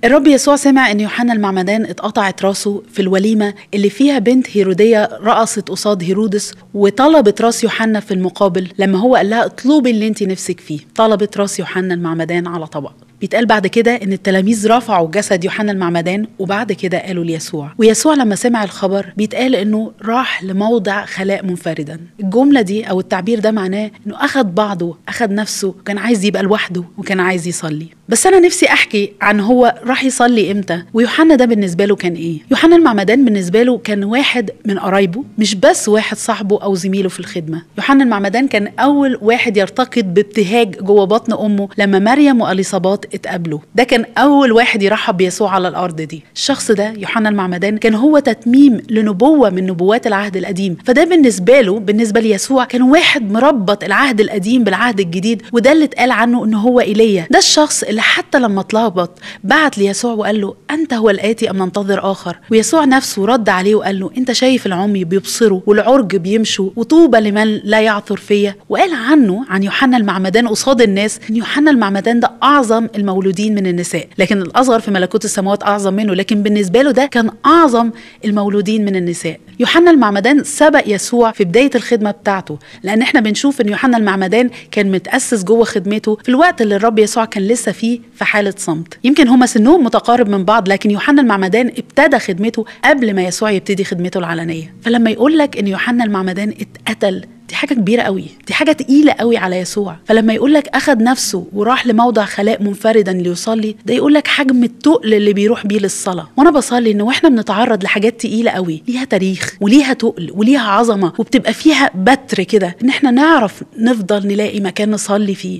الرب يسوع سمع ان يوحنا المعمدان اتقطعت راسه في الوليمه اللي فيها بنت هيروديه رقصت قصاد هيرودس وطلبت راس يوحنا في المقابل لما هو قال لها اطلبي اللي انت نفسك فيه طلبت راس يوحنا المعمدان على طبق بيتقال بعد كده ان التلاميذ رفعوا جسد يوحنا المعمدان وبعد كده قالوا ليسوع ويسوع لما سمع الخبر بيتقال انه راح لموضع خلاء منفردا الجمله دي او التعبير ده معناه انه اخذ بعضه اخذ نفسه وكان عايز يبقى لوحده وكان عايز يصلي بس انا نفسي احكي عن هو راح يصلي امتى ويوحنا ده بالنسبه له كان ايه يوحنا المعمدان بالنسبه له كان واحد من قرايبه مش بس واحد صاحبه او زميله في الخدمه يوحنا المعمدان كان اول واحد يرتقط بابتهاج جوه بطن امه لما مريم واليصابات اتقابلوا ده كان اول واحد يرحب بيسوع على الارض دي الشخص ده يوحنا المعمدان كان هو تتميم لنبوه من نبوات العهد القديم فده بالنسبه له بالنسبه ليسوع كان واحد مربط العهد القديم بالعهد الجديد وده اللي اتقال عنه ان هو ايليا ده الشخص اللي حتى لما اتلخبط بعت ليسوع وقال له انت هو الاتي ام ننتظر اخر ويسوع نفسه رد عليه وقال له انت شايف العمي بيبصروا والعرج بيمشوا وطوبى لمن لا يعثر فيا وقال عنه عن يوحنا المعمدان قصاد الناس ان يوحنا المعمدان ده اعظم المولودين من النساء لكن الاصغر في ملكوت السماوات اعظم منه لكن بالنسبه له ده كان اعظم المولودين من النساء يوحنا المعمدان سبق يسوع في بدايه الخدمه بتاعته لان احنا بنشوف ان يوحنا المعمدان كان متاسس جوه خدمته في الوقت اللي الرب يسوع كان لسه فيه في حاله صمت يمكن هما سنهم متقارب من بعض لكن يوحنا المعمدان ابتدى خدمته قبل ما يسوع يبتدي خدمته العلنيه فلما يقول لك ان يوحنا المعمدان اتقتل دي حاجه كبيره قوي دي حاجه تقيله قوي على يسوع فلما يقول لك اخذ نفسه وراح لموضع خلاء منفردا ليصلي ده يقول لك حجم التقل اللي بيروح بيه للصلاه وانا بصلي ان واحنا بنتعرض لحاجات تقيله قوي ليها تاريخ وليها تقل وليها عظمه وبتبقى فيها بتر كده ان احنا نعرف نفضل نلاقي مكان نصلي فيه